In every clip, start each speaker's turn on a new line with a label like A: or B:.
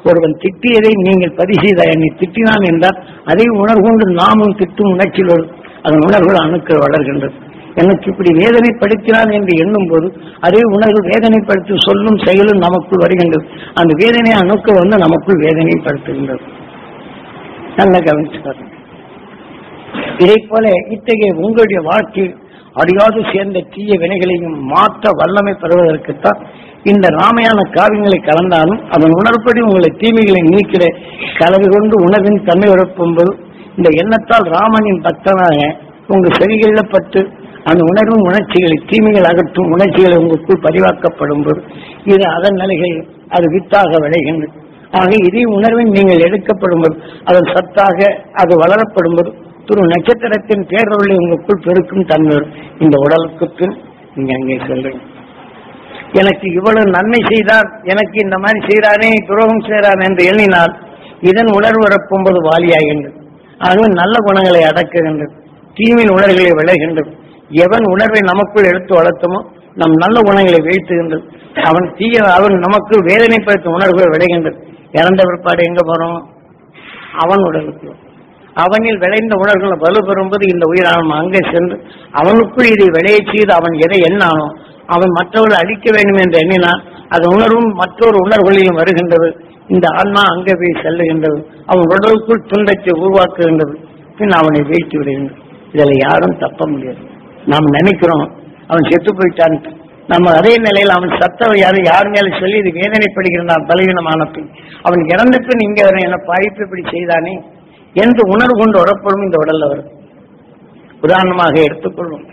A: ஒருவன் திட்டியதை நீங்கள் பரிசீத என்னை திட்டினான் என்றால் அதை உணர்கொண்டு நாமும் திட்டும் உணர்ச்சிகளோடு அதன் உணர்வுகள் அணுக்கள் வளர்கின்றது எனக்கு இப்படி வேதனைப்படுத்தினான் என்று எண்ணும் போது அதே உணர்வு வேதனைப்படுத்தி சொல்லும் செயலும் நமக்குள் வருகின்றது அந்த வேதனை அணுக்கள் வந்து நமக்குள் வேதனைப்படுத்துகின்றது நல்ல கவனிச்சு பாருங்க இதை போல இத்தகைய உங்களுடைய வாழ்க்கை அறியாது சேர்ந்த தீய வினைகளையும் மாற்ற வல்லமை பெறுவதற்குத்தான் இந்த ராமையான காவியங்களை கலந்தாலும் அதன் உணர்ப்படி உங்களை தீமைகளை நீக்கிற கலவை கொண்டு உணவின் தன்மை உழப்பும்போது இந்த எண்ணத்தால் ராமனின் பக்தனாக உங்கள் செவிகளில் பட்டு அந்த உணர்வும் உணர்ச்சிகளை தீமைகள் அகற்றும் உணர்ச்சிகளை உங்களுக்குள் பதிவாக்கப்படும் போது இது அதன் நிலைகள் அது வித்தாக விளைகின்றது ஆக இதே உணர்வின் நீங்கள் எடுக்கப்படும் போது அதன் சத்தாக அது வளரப்படும் போது துரு நட்சத்திரத்தின் பேரொழி உங்களுக்குள் பெருக்கும் தன்மை வரும். இந்த உடலுக்கு பின் நீங்க அங்கே செல்லுங்க எனக்கு இவ்வளவு நன்மை செய்தார் எனக்கு இந்த மாதிரி செய்தானே துரோகம் செய்தார் என்று எண்ணினால் இதன் உணர்வு வரப்போது வாலியாகின்றது ஆகவே நல்ல குணங்களை அடக்குகின்றது தீவின் உணர்வுகளை விளைகின்றது எவன் உணர்வை நமக்குள் எடுத்து வளர்த்தமோ நம் நல்ல குணங்களை வீழ்த்துகின்றது அவன் தீய அவன் நமக்கு வேதனைப்படுத்தும் உணர்வுகள் விளைகின்றது இறந்த பிற்பாடு எங்க போறோம் அவன் உடலுக்கு அவனில் விளைந்த உணர்வுகள் வலுப்பெறும்போது இந்த உயிரானம் அங்கே சென்று அவனுக்குள் இதை விளையச் செய்து அவன் எதை எண்ணானோ அவன் மற்றவர்களை அழிக்க வேண்டும் என்று எண்ணினான் அது உணர்வும் மற்றொரு உணர்வுகளிலும் வருகின்றது இந்த ஆன்மா அங்கே போய் செல்லுகின்றது அவன் உடலுக்குள் துன்பத்தை உருவாக்குகின்றது பின் அவனை வீழ்த்தி விடுகின்றது இதில் யாரும் தப்ப முடியாது நாம் நினைக்கிறோம் அவன் செத்து போயிட்டான் நம்ம அதே நிலையில் அவன் சத்தம் யாரு யார் மேல சொல்லி இது வேதனைப்படுகிறான் பலவீனமான பின் அவன் இறந்த பின் இங்க வர என்ன பாய்ப்பு இப்படி செய்தானே என்று உணர்வு கொண்டு வரப்படும் இந்த உடல்ல வரும் உதாரணமாக எடுத்துக்கொள்வோம்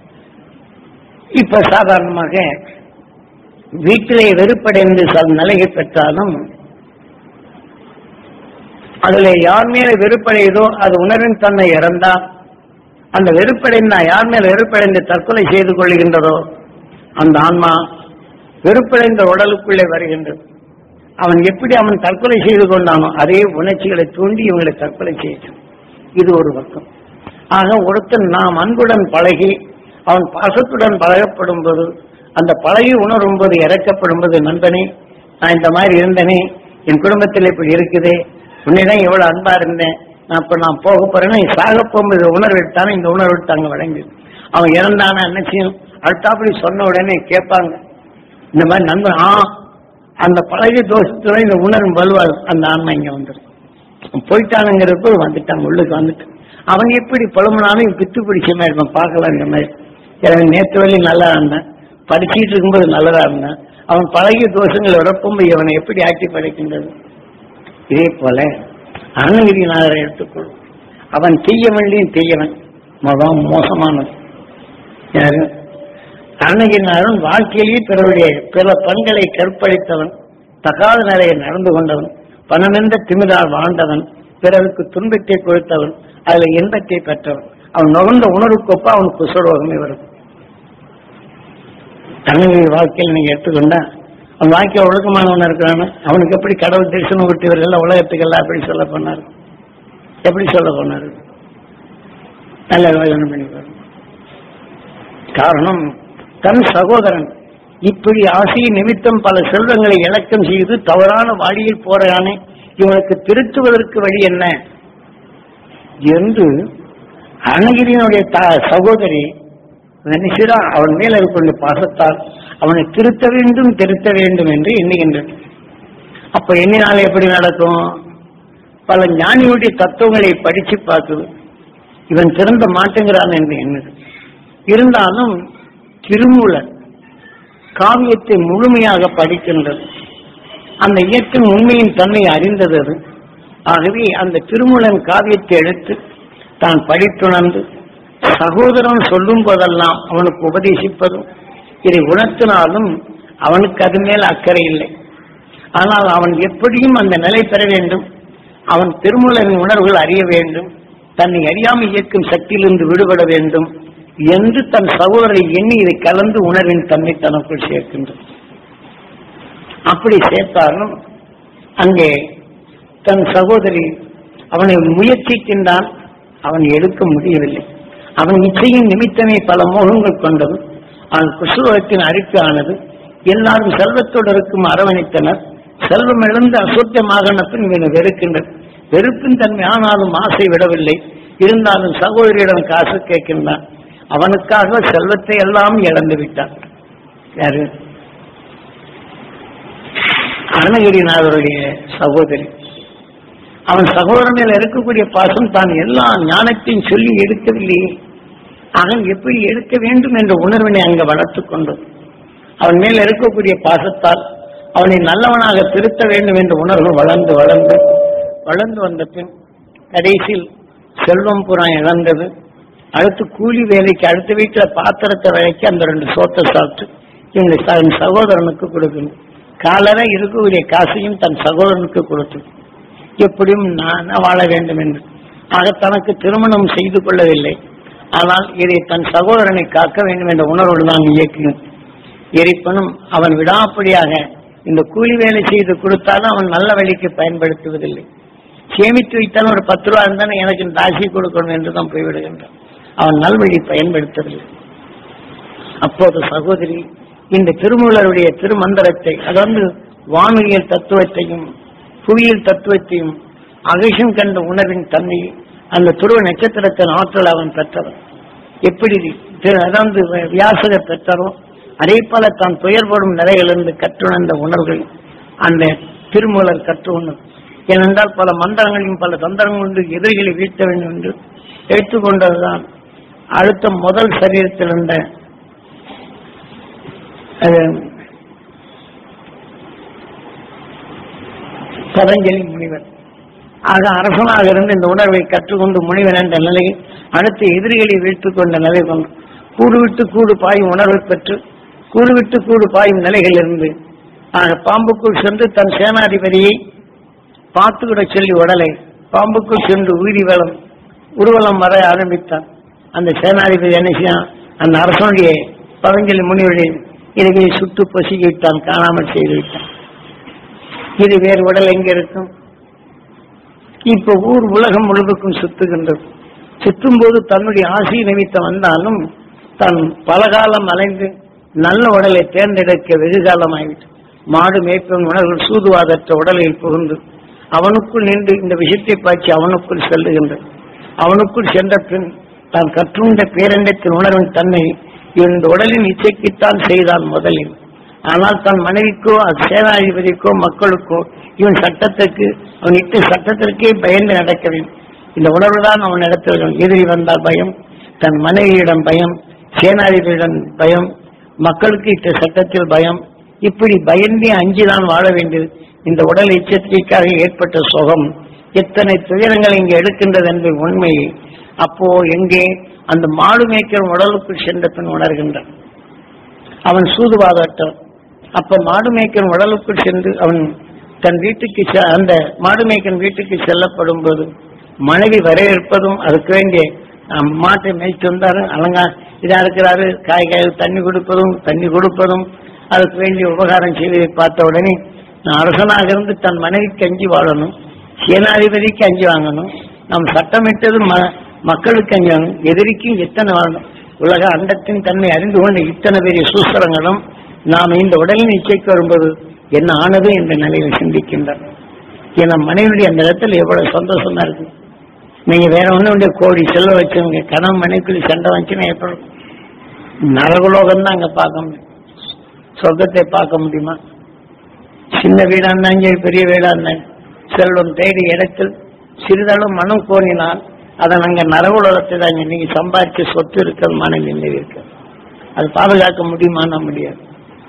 A: இப்ப சாதாரணமாக வீட்டிலே வெறுப்படைந்து சில நிலையை பெற்றாலும் அதுல யார் மேல வெறுப்படையுதோ அது உணர்வின் தன்னை இறந்தா அந்த வெறுப்படைந்த யார் மேல வெறுப்படைந்து தற்கொலை செய்து கொள்கின்றதோ அந்த ஆன்மா வெறுப்படைந்த உடலுக்குள்ளே வருகின்றது அவன் எப்படி அவன் தற்கொலை செய்து கொண்டானோ அதே உணர்ச்சிகளை தூண்டி இவங்களை தற்கொலை செய்யும் இது ஒரு பக்கம் ஆக ஒருத்தன் நாம் அன்புடன் பழகி அவன் பாசத்துடன் பழகப்படும் போது அந்த பழகி உணரும் போது இறக்கப்படும் போது நண்பனே நான் இந்த மாதிரி இருந்தேனே என் குடும்பத்தில் இப்படி இருக்குதே உன்னிடம் எவ்வளவு அன்பா இருந்தேன் நான் இப்ப நான் போக போறேன்னா நீ சாக போகும்போது உணர்வு எடுத்தானே இந்த உணர்வு எடுத்தாங்க வழங்கி அவன் இறந்தானா என்ன செய்யும் அடுத்தாப்படி சொன்ன உடனே கேட்பாங்க இந்த மாதிரி நண்பன் ஆ அந்த பழகிய தோஷத்துல இந்த உணர்வு வலுவாது அந்த ஆன்மா இங்க வந்துடும் போயிட்டானுங்கிறப்ப வந்துட்டாங்க உள்ளுக்கு வந்துட்டு அவன் எப்படி புலம்புனாலும் பித்து பிடிச்ச மாதிரி இருப்பான் பார்க்கலாம் இந்த மாதிரி எனக்கு நேற்று வழி நல்லா இருந்தேன் படிச்சுட்டு இருக்கும்போது நல்லதா இருந்தேன் அவன் பழகிய தோஷங்கள் உறப்பும்போது இவனை எப்படி ஆக்கி படைக்கின்றது இதே போல அருணகிரிநாதரை எடுத்துக்கொள்வோம் அவன் தீயவன்லையும் தீயவன் மதம் மோசமானது யாரு அருணகிரிநாதன் வாழ்க்கையிலேயே பிறருடைய பிற பண்களை கற்பழித்தவன் தகாத நிலையை நடந்து கொண்டவன் பணமென்ற திமிரால் வாழ்ந்தவன் பிறருக்கு துன்பத்தை கொடுத்தவன் அதுல இன்பத்தை பெற்றவன் அவன் நுகர்ந்த உணர்வுக்கொப்ப அவன் குசரோகமே வரும் அருணகிரி வாழ்க்கையில் நீங்க எடுத்துக்கொண்டா அவன் வாழ்க்கை ஒழுக்கமானவன் இருக்கிறான் அவனுக்கு எப்படி கடவுள் தரிசனம் விட்டவர்கள் உலகத்துக்கெல்லாம் எப்படி சொல்ல போனார் எப்படி சொல்ல போனார் நல்ல யோசனை பண்ணி பாருங்க காரணம் தன் சகோதரன் இப்படி ஆசை நிமித்தம் பல செல்வங்களை இலக்கம் செய்து தவறான வழியில் போறானே இவனுக்கு திருத்துவதற்கு வழி என்ன என்று அணகிரியினுடைய த- சகோதரி நினைச்சுதான் அவன் மேல் இருக்கக்கூடிய பாசத்தால் அவனை திருத்த வேண்டும் திருத்த வேண்டும் என்று எண்ணுகின்றது அப்ப எண்ணினால் எப்படி நடக்கும் பல ஞானியுடைய தத்துவங்களை படிச்சு பார்க்குது இவன் திறந்த மாட்டேங்கிறான் என்று எண்ணுது இருந்தாலும் திருமூலர் காவியத்தை முழுமையாக படிக்கின்றது அந்த இயற்கை உண்மையின் தன்மை அறிந்தது அது ஆகவே அந்த திருமூலன் காவியத்தை எடுத்து தான் படித்துணர்ந்து சகோதரன் சொல்லும் போதெல்லாம் அவனுக்கு உபதேசிப்பதும் இதை உணர்த்தினாலும் அவனுக்கு அது மேல் அக்கறை இல்லை ஆனால் அவன் எப்படியும் அந்த நிலை பெற வேண்டும் அவன் திருமூலரின் உணர்வுகள் அறிய வேண்டும் தன்னை அறியாமல் இயக்கும் சக்தியிலிருந்து விடுபட வேண்டும் என்று தன் சகோதரை எண்ணி இதை கலந்து உணர்வின் தன்மை தனக்குள் சேர்க்கின்றது அப்படி சேர்த்தாலும் அங்கே தன் சகோதரி அவனை முயற்சிக்கின்றான் அவன் எடுக்க முடியவில்லை அவன் இச்சையின் நிமித்தமே பல மோகங்கள் கொண்டது அவன் குசுரோகத்தின் அரிப்பு ஆனது எல்லாரும் செல்வத்தோடு இருக்கும் அரவணைத்தனர் செல்வம் இழந்து அசுத்தமாக பின் இவனை வெறுக்கின்றது வெறுப்பின் தன்மை ஆனாலும் ஆசை விடவில்லை இருந்தாலும் சகோதரியிடம் காசு கேட்கின்றான் அவனுக்காக செல்வத்தை எல்லாம் இழந்து விட்டான் யாரு அருணகிரிநாதருடைய சகோதரி அவன் சகோதரன் மேல இருக்கக்கூடிய பாசம் தான் எல்லா ஞானத்தையும் சொல்லி எடுக்கவில்லையே அவன் எப்படி எடுக்க வேண்டும் என்ற உணர்வினை அங்க வளர்த்துக் கொண்டது அவன் மேல் இருக்கக்கூடிய பாசத்தால் அவனை நல்லவனாக திருத்த வேண்டும் என்ற உணர்வு வளர்ந்து வளர்ந்து வளர்ந்து வந்த பின் கடைசியில் செல்வம் புறம் இழந்தது அடுத்து கூலி வேலைக்கு அடுத்த வீட்டுல பாத்திரத்தை விலைக்கு அந்த ரெண்டு சோத்தை சாப்பிட்டு இவங்க தன் சகோதரனுக்கு கொடுக்கணும் காலரை இருக்கக்கூடிய காசையும் தன் சகோதரனுக்கு கொடுத்து எப்படியும் நான் வாழ வேண்டும் என்று ஆக தனக்கு திருமணம் செய்து கொள்ளவில்லை ஆனால் இதை தன் சகோதரனை காக்க வேண்டும் என்ற உணர்வோடு தான் இயக்கினோம் எரிப்பனும் அவன் விடாப்படியாக இந்த கூலி வேலை செய்து கொடுத்தாலும் அவன் நல்ல வழிக்கு பயன்படுத்துவதில்லை சேமித்து வைத்தாலும் ஒரு பத்து ரூபா இருந்தாலும் எனக்கு இந்த ஆசி கொடுக்கணும் என்று தான் போய்விடுகின்றான் அவன் நல்வழி பயன்படுத்தவில்லை அப்போது சகோதரி இந்த திருமூலருடைய திருமந்திரத்தை அதாவது வானுயியல் தத்துவத்தையும் புவியியல் தத்துவத்தையும் அகிஷம் கண்ட உணர்வின் தன்மையை அந்த துருவ நட்சத்திரத்தின் ஆற்றல் அவன் பெற்றவன் எப்படி திரு- அதாவது வியாசகர் பெற்றாரோ அதே போல தான் துயர்படும் நிலையிலிருந்து கற்றுணர்ந்த உணர்வுகள் அந்த திருமூலர் கற்று உணர் ஏனென்றால் பல மந்திரங்களையும் பல தந்திரங்கள் உண்டு எதிரிகளை வீழ்த்த வேண்டும் என்று எடுத்துக்கொண்டதுதான் அடுத்த முதல் சரீரத்தில் இருந்த அது, பதஞ்சலி முனிவர் ஆக அரசனாக இருந்து இந்த உணர்வை கற்றுக்கொண்டு முனிவன் என்ற நிலையில் அடுத்த எதிரிகளை வீழ்த்துக் கொண்ட நிலை கொண்டு கூடு விட்டு கூடு பாயும் உணர்வை பெற்று கூடு விட்டு கூடு பாயும் நிலைகள் இருந்து ஆக பாம்புக்குள் சென்று தன் சேனாதிபதியை பார்த்துவிட சொல்லி உடலை பாம்புக்குள் சென்று உயிரி வளம் ஊர்வலம் வர ஆரம்பித்தான் அந்த சேனாதிபதி என்ன செய்தான் அந்த அரசனுடைய பதஞ்சலி முனிவருடைய இதையை சுட்டு பொசுக்கி விட்டான் காணாமல் செய்து விட்டான் இது வேறு உடல் எங்க இருக்கும் இப்ப ஊர் உலகம் முழுவதுக்கும் சுத்துகின்றது சுற்றும் போது தன்னுடைய ஆசி நிமித்தம் வந்தாலும் தன் பல காலம் அலைந்து நல்ல உடலை தேர்ந்தெடுக்க வெகு காலமாயிற்று மாடு மேய்ப்பன் உணர்வு சூதுவாதற்ற உடலில் புகுந்து அவனுக்குள் நின்று இந்த விஷயத்தை பாய்ச்சி அவனுக்குள் செல்லுகின்றது அவனுக்குள் சென்ற பின் தான் கற்றுண்ட பேரண்டத்தின் உணர்வின் தன்மை இவன் இந்த உடலின் இச்சைக்குத்தான் செய்தான் முதலில் ஆனால் தன் மனைவிக்கோ அது சேனாதிபதிக்கோ மக்களுக்கோ இவன் சட்டத்துக்கு அவன் இட்ட சட்டத்திற்கே பயந்து நடக்க வேண்டும் இந்த உணர்வு தான் அவன் இடத்தில் எதிரி வந்தால் பயம் தன் மனைவியிடம் பயம் சேனாதிபதியிடம் பயம் மக்களுக்கு இட்ட சட்டத்தில் பயம் இப்படி பயந்தே அஞ்சிதான் வாழ வேண்டியது இந்த உடல் எச்சரிக்கைக்காக ஏற்பட்ட சுகம் எத்தனை துயரங்கள் இங்கு எடுக்கின்றது என்பது உண்மை அப்போ எங்கே அந்த மாடு மேய்க்கிற உடலுக்குள் சென்ற பின் உணர்கின்றான் அவன் சூதுவாதட்டம் அப்ப மாடு மேய்க்கன் உடலுக்குள் சென்று அவன் தன் வீட்டுக்கு செ- அந்த மாடு மேய்க்கன் வீட்டுக்கு செல்லப்படும் போது மனைவி வரவேற்பதும் அதுக்கு வேண்டிய அஹ், மாட்டை மேய்த்து வந்தாரு அலங்கா இதா இருக்கிறாரு காய் காய் தண்ணி கொடுப்பதும் தண்ணி கொடுப்பதும் அதுக்கு வேண்டிய உபகாரம் செய்வதை பார்த்த உடனே நான் அரசனாக இருந்து தன் மனைவிக்கு அஞ்சி வாழணும் சேனாதிபதிக்கு அஞ்சி வாங்கணும் நாம் சட்டமிட்டது ம- மக்களுக்கு அஞ்சி வாங்கணும் எதிரிக்கும் எத்தனை வாழணும் உலக அண்டத்தின் தன்மை அறிந்து கொண்ட இத்தனை பெரிய சூஸ்திரங்களும் நாம் இந்த உடலின் இச்சைக்கு வரும்போது என்ன ஆனது என்ற நிலையில் சிந்திக்கின்றார் ஏன்னா மனைவியுடைய அந்த இடத்துல எவ்வளவு சந்தோஷமா இருக்கு நீங்க வேற ஒண்ணு கோடி செல்வ வச்சவங்க கணவன் மனைக்குள்ள சண்டை வந்துச்சுன்னா எப்படி இருக்கும்? நரகலோகம் தான் அங்க பார்க்க முடியும் சொர்க்கத்தை பார்க்க முடியுமா சின்ன வீடா இருந்தாலும் சரி பெரிய வீடா இருந்தாலும் செல்வம் தேடி இடத்தில் சிறிதளவு மனம் கோரினால் அதை நாங்க நரகுலகத்தை தான் நீங்க சம்பாதிச்ச சொத்து இருக்கிற மன நிம்மதி இருக்கு அது பாதுகாக்க முடியுமானா முடியாது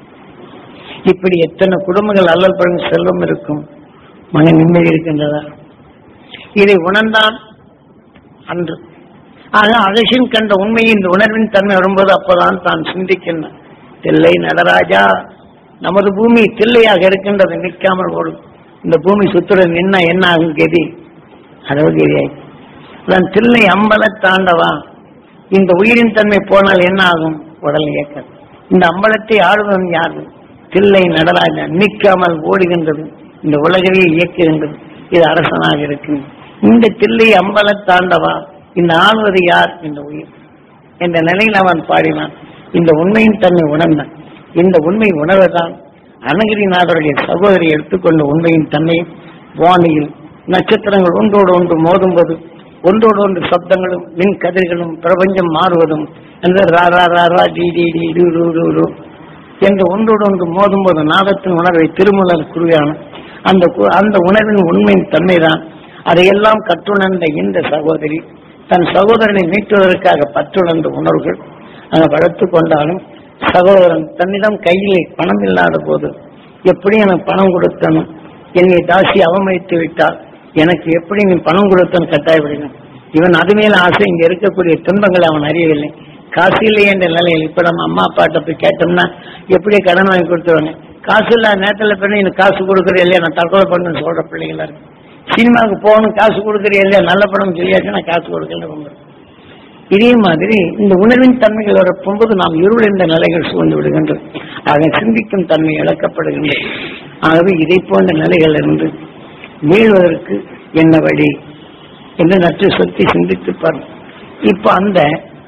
A: இப்படி எத்தனை குடும்பங்கள் அல்லல் படும் செல்வம் இருக்கும் மன நிம்மதி இருக்கின்றதா இதை உணர்ந்தான் அன்று ஆக அகசின் கண்ட உண்மையை இந்த உணர்வின் தன்மை வரும்போது அப்பதான் தான் சிந்திக்கின்றான் தில்லை நடராஜா நமது பூமி தில்லையாக இருக்கின்றது நிற்காமல் ஓடும் இந்த பூமி சுற்றுற நின்னா என்ன ஆகும் கதி அளவு கதியாய் அதான் தில்லை அம்பல தாண்டவா இந்த உயிரின் தன்மை போனால் என்ன ஆகும் உடல் இயக்கம் இந்த அம்பலத்தை ஆடுவன் யாரு தில்லை நடராஜா நிற்காமல் ஓடுகின்றது இந்த உலகவே இயக்குகின்றது இது அரசனாக இருக்கு இந்த தில்லை அம்பல தாண்டவா இந்த ஆள்வது யார் இந்த உயிர் என்ற நிலையில் அவன் பாடினான் இந்த உண்மையின் தன்மை உணர்ந்தான் இந்த உண்மை உணர்வுதான் அருணகிரிநாதருடைய சகோதரி எடுத்துக்கொண்ட உண்மையின் தன்மை வானியில் நட்சத்திரங்கள் ஒன்றோடு ஒன்று மோதும்போது ஒன்றோடு ஒன்று சப்தங்களும் மின் கதிர்களும் பிரபஞ்சம் மாறுவதும் அந்த ரா ரா ரா ரா டி டி டி டு டு டு டு என்று ஒன்றோடு ஒன்று மோதும்போது நாதத்தின் உணர்வை திருமலர் குருவியான அந்த கு- அந்த உணர்வின் உண்மையின் தன்மைதான் அதையெல்லாம் கற்றுணர்ந்த இந்த சகோதரி தன் சகோதரனை மீட்டுவதற்காக பற்றுணர்ந்த உணர்வுகள் அங்க வளர்த்து கொண்டாலும் சகோதரன் தன்னிடம் கையிலே பணம் இல்லாத போது எப்படி எனக்கு பணம் கொடுத்தனும் என்னை தாசி அவமதித்து விட்டால் எனக்கு எப்படி நீ பணம் கொடுத்தன்னு கட்டாயப்படணும் இவன் அது மேல ஆசை இங்க இருக்கக்கூடிய துன்பங்களை அவன் அறியவில்லை காசு இல்லை என்ற நிலையில் இப்ப நம்ம அம்மா அப்பாட்ட போய் கேட்டோம்னா எப்படி கடன் வாங்கி கொடுத்துருவாங்க காசு இல்லாத நேரத்துல பண்ணி எனக்கு காசு கொடுக்குறேன் இல்லையா நான் தற்கொலை பண்ணுன்னு சொல்ற பிள்ளைங்களா இருக்கு சினிமாவுக்கு போகணும் காசு கொடுக்குறேன் இல்லையா நல்ல படம் சொல்லியாச்சு நான் காசு கொடுக்கல ரொம்ப இதே மாதிரி இந்த உணர்வின் தன்மைகள் வரப்போகும்போது நாம் இருள் என்ற நிலைகள் சூழ்ந்து விடுகின்றது ஆக சிந்திக்கும் தன்மை இழக்கப்படுகின்றது ஆகவே இதை போன்ற நிலைகள் இருந்து மீள்வதற்கு என்ன வழி என்று நற்று சொத்தி சிந்தித்து பார் இப்ப அந்த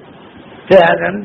A: த- அந்த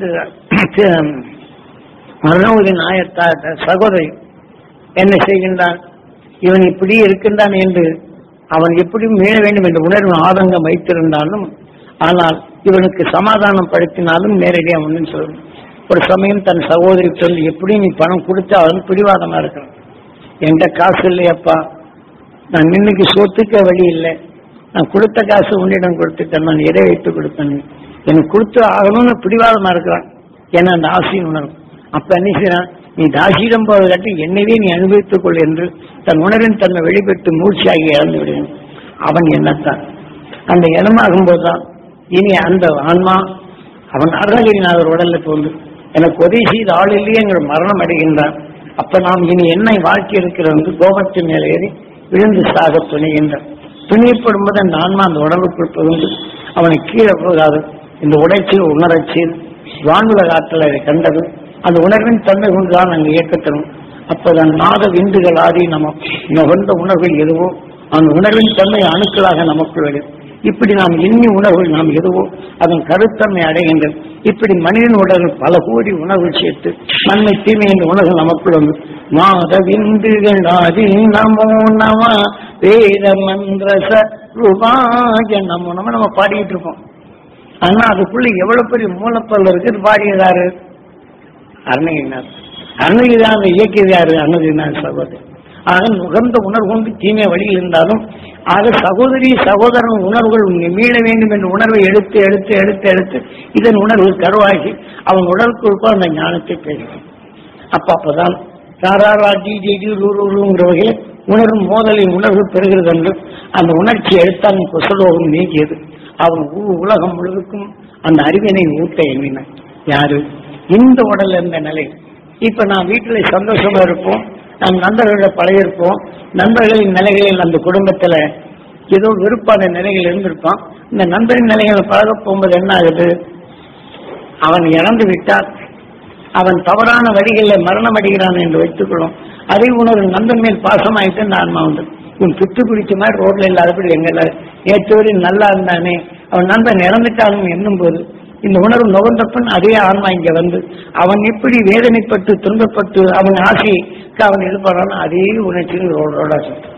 A: த- மரணவுதி நாயத்தா சகோதரி என்ன செய்கின்றான் இவன் இப்படி இருக்கின்றான் என்று அவன் எப்படி மீள வேண்டும் என்ற உணர்வு ஆதங்கம் வைத்திருந்தாலும் ஆனால் இவனுக்கு சமாதானம் படுத்தினாலும் நேரடியாக ஒன்றும் சொல்லணும் ஒரு சமயம் தன் சகோதரி சொல்லி எப்படி நீ பணம் கொடுத்தா அவன் பிடிவாதமா இருக்கிறான் என்கிட்ட காசு இல்லையப்பா நான் இன்னைக்கு சொத்துக்க வழி இல்லை நான் கொடுத்த காசு உன்னிடம் கொடுத்துட்டேன் நான் எதை வைத்து கொடுத்தேன் எனக்கு கொடுத்து ஆகணும்னு பிடிவாதமா இருக்கிறான் ஏன்னா அந்த ஆசையின் உணர்வு அப்ப என்ன செய்யறான் நீ தாசியிடம் போவதற்கு என்னையே நீ அனுபவித்துக் கொள் என்று தன் உணர்வின் தன்னை வெளிப்பட்டு மூர்ச்சியாகி இறந்து விடுவேன் அவன் என்னத்தான் அந்த இடமாகும் போதுதான் இனி அந்த ஆன்மா அவன் அருணகிரிநாதர் உடல்ல தோன்று எனக்கு உதவி செய்த ஆள் இல்லையேங்கிற மரணம் அடைகின்றான் அப்ப நாம் இனி என்ன வாழ்க்கை இருக்கிறது என்று கோபத்தின் மேலே ஏறி விழுந்து சாக துணிகின்றான் துணியப்படும் போது அந்த ஆன்மா அந்த உடம்புக்குள் புகுந்து அவனை கீழே போகாது இந்த உடைச்சில் உணரச்சில் வானுலக ஆற்றல் அதை கண்டது அந்த உணர்வின் தன்மை கொண்டுதான் அங்கு இயக்கத்தரும் அப்போதான் நாத விந்துகள் ஆதி நமக்கு நுகர்ந்த உணர்வுகள் எதுவோ அந்த உணர்வின் தன்மை அணுக்களாக நமக்குள் வரும் இப்படி நாம் எண்ணி உணர்வுகள் நாம் எதுவோ அதன் கருத்தன்மை அடைகின்றது இப்படி மனிதன் உடல்கள் பல கோடி உணர்வுகள் சேர்த்து நன்மை தீமை என்ற உணர்வுகள் நமக்குள் வந்து நாத விந்துகள் ஆதி நமோ நம வேத மந்திர ரூபாய நமோ நம நம்ம பாடிக்கிட்டு இருப்போம் ஆனா அதுக்குள்ள எவ்வளவு பெரிய மூலப்பொருள் இருக்குது பாடியதாரு அருணகிரிநாத் அருணகிரிநாத் இயக்கியது யாரு அருணகிரிநாத் சகோதரி ஆக நுகர்ந்த உணர்வு கொண்டு தீமை வழியில் இருந்தாலும் ஆக சகோதரி சகோதரன் உணர்வுகள் உன்னை மீள வேண்டும் என்ற உணர்வை எடுத்து எடுத்து எடுத்து எடுத்து இதன் உணர்வு கருவாகி அவன் உடலுக்குள் அந்த ஞானத்தை பேசும் அப்ப அப்பதான் தாராரா டி டி டி ரூ ரூ ரூங்கிற வகையில் உணர்வும் மோதலின் உணர்வு பெறுகிறது என்று அந்த உணர்ச்சி எடுத்தான் குசலோகம் நீக்கியது அவன் உ- உலகம் முழுவதுக்கும் அந்த அறிவினை ஊட்ட எண்ணினான் யாரு இந்த உடல் இருந்த நிலை இப்ப நான் வீட்டுல சந்தோஷமா இருப்போம் நாம் நண்பர்களோட பழகிருப்போம் நண்பர்களின் நிலைகளில் அந்த குடும்பத்துல ஏதோ விருப்பான நிலைகள் இருந்திருப்பான் இந்த நண்பரின் நிலைகளை பழக போகும்போது என்ன ஆகுது அவன் இறந்து விட்டால் அவன் தவறான வழிகளில் மரணம் அடைகிறான் என்று வைத்துக்கொள்ளும் அதை உணர்வு நண்பன் மேல் பாசமாயிட்டு இந்த ஆன்மா உண்டு இவன் பித்து பிடிச்ச மாதிரி ரோட்ல இல்லாதபடி எங்கல நேற்று வரை நல்லா இருந்தானே அவன் நண்பன் இறந்துட்டாலும் எண்ணும் போது இந்த உணர்வு நுகர்ந்தப்பன் அதே ஆன்மா இங்க வந்து அவன் எப்படி வேதனைப்பட்டு துன்பப்பட்டு அவன் ஆசைக்கு அவன் இது பண்ணாலும் அதே உணர்ச்சியில் ரோடு ரோடா சுத்தம்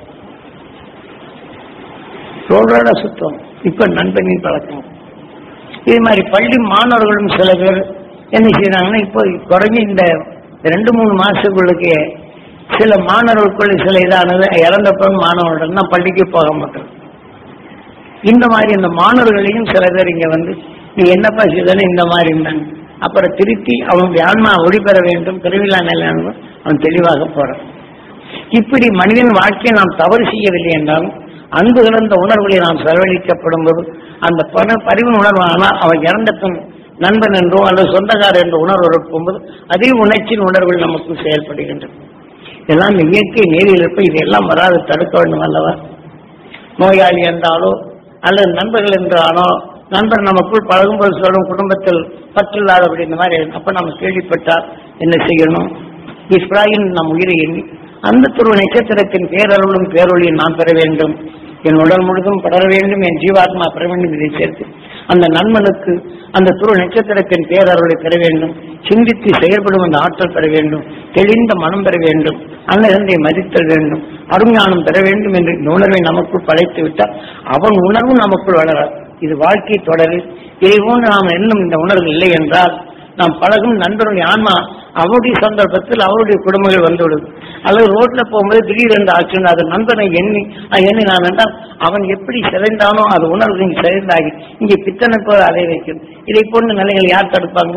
A: ரோடு ரோடா சுத்தம் இப்ப நண்பனின் பழக்கம் இது மாதிரி பள்ளி மாணவர்களும் சில பேர் என்ன செய்யறாங்கன்னா இப்போ குறைஞ்சி இந்த ரெண்டு மூணு மாசத்துக்குள்ளுக்கு சில மாணவர்களுக்குள்ள சில இதானது இறந்தப்பறம் மாணவர்கள் தான் பள்ளிக்கு போக மாட்டோம் இந்த மாதிரி இந்த மாணவர்களையும் சில பேர் இங்க வந்து நீ என்னப்பா செய்தானே இந்த மாதிரி இருந்தாங்க அப்புறம் திருத்தி அவனுடைய ஆன்மா ஒளிபெற வேண்டும் பிறவிலா நிலையானவன் அவன் தெளிவாக போறான் இப்படி மனிதன் வாழ்க்கையை நாம் தவறு செய்யவில்லை என்றாலும் அன்பு கலந்த உணர்வுகளை நாம் செலவழிக்கப்படும் போது அந்த பண பரிவு உணர்வு ஆனால் அவன் இறந்த பின் நண்பன் என்றோ அல்லது சொந்தக்காரர் என்ற உணர்வு இருக்கும்போது அதே உணர்ச்சியின் உணர்வுகள் நமக்கு செயல்படுகின்றன இதெல்லாம் இந்த இயற்கை நேரில் இருப்ப இதெல்லாம் வராது தடுக்க வேண்டும் அல்லவா நோயாளி என்றாலோ அல்லது நண்பர்கள் என்றாலோ நண்பர் நமக்குள் பழகும்போது சொல்லும் குடும்பத்தில் பற்றில்லாதபடி இந்த மாதிரி அப்ப நம்ம கேள்விப்பட்டால் என்ன செய்யணும் இஸ்ராயின் நம் உயிரை எண்ணி அந்த துருவ நட்சத்திரத்தின் பேரருளும் பேரொழியும் நாம் பெற வேண்டும் என் உடல் முழுதும் படர வேண்டும் என் ஜீவாத்மா பெற வேண்டும் இதை சேர்த்து அந்த நண்பனுக்கு அந்த துரு நட்சத்திரத்தின் பேரருளை பெற வேண்டும் சிந்தித்து செயல்படும் அந்த ஆற்றல் பெற வேண்டும் தெளிந்த மனம் பெற வேண்டும் அன்னதந்தை மதித்தல் வேண்டும் அருஞானம் பெற வேண்டும் என்று இந்த உணர்வை நமக்குள் படைத்து விட்டால் அவன் உணர்வு நமக்குள் வளராது இது வாழ்க்கை தொடரில் இதை போன்று நாம் எண்ணும் இந்த உணர்வு இல்லை என்றால் நாம் பழகும் நண்பருடைய ஆன்மா அவருடைய சந்தர்ப்பத்தில் அவருடைய குடும்பங்கள் வந்துவிடும் அல்லது ரோட்ல போகும்போது திடீரென்று ஆக்சிடென்ட் அது நண்பனை எண்ணி அஹ் எண்ணினான் என்றால் அவன் எப்படி சிதைந்தானோ அது உணர்வு இங்கு சிதைந்தாகி இங்கே பித்தனை போல அதை வைக்கும் இதை போன்ற நிலைகள் யார் தடுப்பாங்க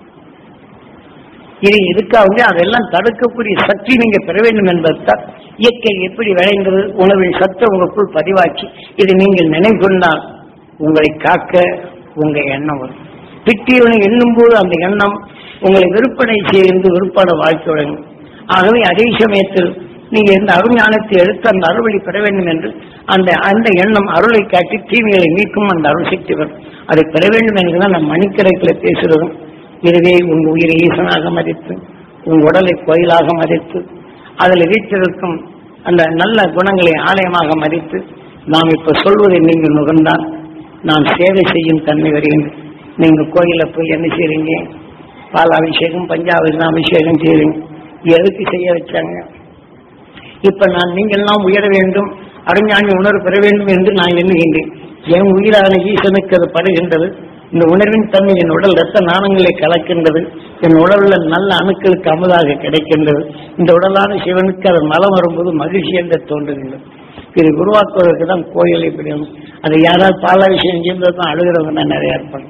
A: இது இதுக்காக அதெல்லாம் தடுக்கக்கூடிய சக்தி நீங்க பெற வேண்டும் என்பதுதான் இயற்கை எப்படி விளைந்தது உணவின் சத்தை உங்களுக்குள் பதிவாக்கி இதை நீங்கள் நினைவு கொண்டால் உங்களை காக்க உங்க எண்ணம் வரும் பிட்டியவனை எண்ணும் போது அந்த எண்ணம் உங்களை விற்பனை செய்து விருப்பாட வாழ்க்கை வழங்கும் ஆகவே அதே சமயத்தில் நீங்க இந்த அருஞானத்தை எடுத்து அந்த அருள்வழி பெற வேண்டும் என்று அந்த அந்த எண்ணம் அருளை காட்டி தீமைகளை நீக்கும் அந்த அருள் சக்தி வரும் அதை பெற வேண்டும் என்றுதான் நம் மணிக்கரைக்குள்ள பேசுறதும் இதுவே உங்க உயிரை ஈசனாக மதித்து உங்க உடலை கோயிலாக மதித்து அதில் வீற்றிருக்கும் அந்த நல்ல குணங்களை ஆலயமாக மதித்து நாம் இப்ப சொல்வதை நீங்கள் நுகர்ந்தால் நாம் சேவை செய்யும் தன்மை வருகின்றது நீங்க கோயில போய் என்ன செய்றீங்க பால் அபிஷேகம் பஞ்சாபிஷேகம் அபிஷேகம் செய்றீங்க எதுக்கு செய்ய வச்சாங்க இப்ப நான் நீங்கள்லாம் உயர வேண்டும் அருஞானி உணர்வு பெற வேண்டும் என்று நான் எண்ணுகின்றேன் என் உயிரான ஈசனுக்கு அது படுகின்றது இந்த உணர்வின் தன்மை என் உடல் ரத்த நாணங்களை கலக்கின்றது என் உடல்ல நல்ல அணுக்களுக்கு அமுதாக கிடைக்கின்றது இந்த உடலான சிவனுக்கு அது மலம் வரும்போது மகிழ்ச்சி என்று தோன்றுகின்றது இதை உருவாக்குவதற்கு தான் கோயில் இப்படி வந்து. அதை யாராவது பாலாபிஷேகம் செய்யும்போது தான் அழுகிறவங்க தான் நிறைய இருப்பாங்க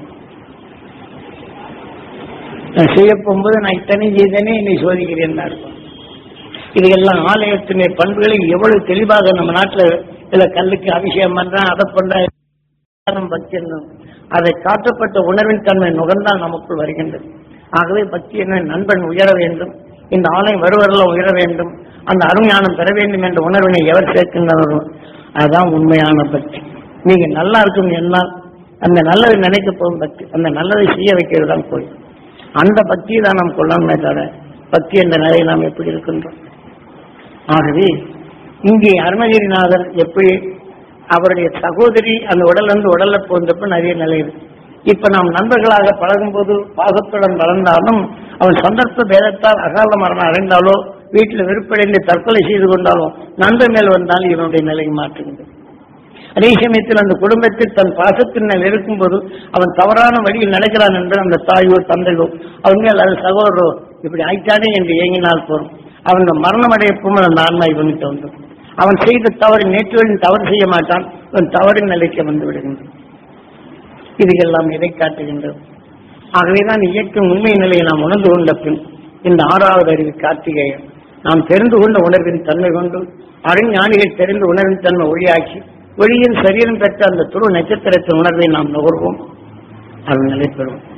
A: நான் செய்ய போகும்போது நான் இத்தனை செய்தேனே என்னை சோதிக்கிறேன் தான் இருக்கும் இது எல்லாம் ஆலயத்தினை பண்புகளை எவ்வளவு தெளிவாக நம்ம நாட்டுல இதுல கல்லுக்கு அபிஷேகம் பண்றேன் அதை பண்றேன் பக்தி என்னும் அதை காட்டப்பட்ட உணர்வின் தன்மை நுகர்ந்தால் நமக்குள் வருகின்றது ஆகவே பக்தி என்ன நண்பன் உயர வேண்டும் இந்த ஆலயம் வருவரெல்லாம் உயர வேண்டும் அந்த அருஞானம் பெற வேண்டும் என்ற உணர்வினை எவர் சேர்க்கின்றனரோ அதுதான் உண்மையான பக்தி நீங்க நல்லா இருக்கும் என்னால் அந்த நல்லதை நினைக்க போகும் பக்தி அந்த நல்லதை செய்ய வைக்கிறது தான் கோயில் அந்த பக்தியை தான் நாம் கொள்ளணுமே தவிர பக்தி என்ற நிலையை நாம் எப்படி இருக்கின்றோம் ஆகவே இங்கே அருணகிரிநாதர் எப்படி அவருடைய சகோதரி அந்த உடல்ல இருந்து உடல்ல போந்தப்ப நிறைய நிலை இருக்கு இப்ப நாம் நண்பர்களாக பழகும்போது பாசத்துடன் வளர்ந்தாலும் அவன் சந்தர்ப்ப பேதத்தால் அகால மரணம் அடைந்தாலோ வீட்டில் வெறுப்படைந்து தற்கொலை செய்து கொண்டாலோ நண்பர் மேல் வந்தால் இவனுடைய நிலை மாற்றுகின்றது அதே சமயத்தில் அந்த குடும்பத்தில் தன் பாசத்தின் மேல் இருக்கும்போது அவன் தவறான வழியில் நடக்கிறான் என்று அந்த தாயோ தந்தையோ அவங்க அல்லது சகோதரோ இப்படி ஆயிட்டானே என்று ஏங்கினால் போறோம் அவன் மரணம் அடையப்பும் அந்த ஆன்மா இவனுக்கு வந்து அவன் செய்த தவறு நேற்றுவரின் தவறு செய்ய மாட்டான் அவன் தவறின் நிலைக்கு வந்து விடுகின்றான் இது எல்லாம் எதை காட்டுகின்றது ஆகவேதான் இயக்கம் உண்மை நிலையை நாம் உணர்ந்து கொண்ட பின் இந்த ஆறாவது அறிவு கார்த்திகேயன் நாம் தெரிந்து கொண்ட உணர்வின் தன்மை கொண்டு அறிஞானிகள் தெரிந்த உணர்வின் தன்மை ஒளியாக்கி ஒளியின் சரீரம் பெற்ற அந்த துரு நட்சத்திரத்தின் உணர்வை நாம் நுகர்வோம் அது நிலை பெறும்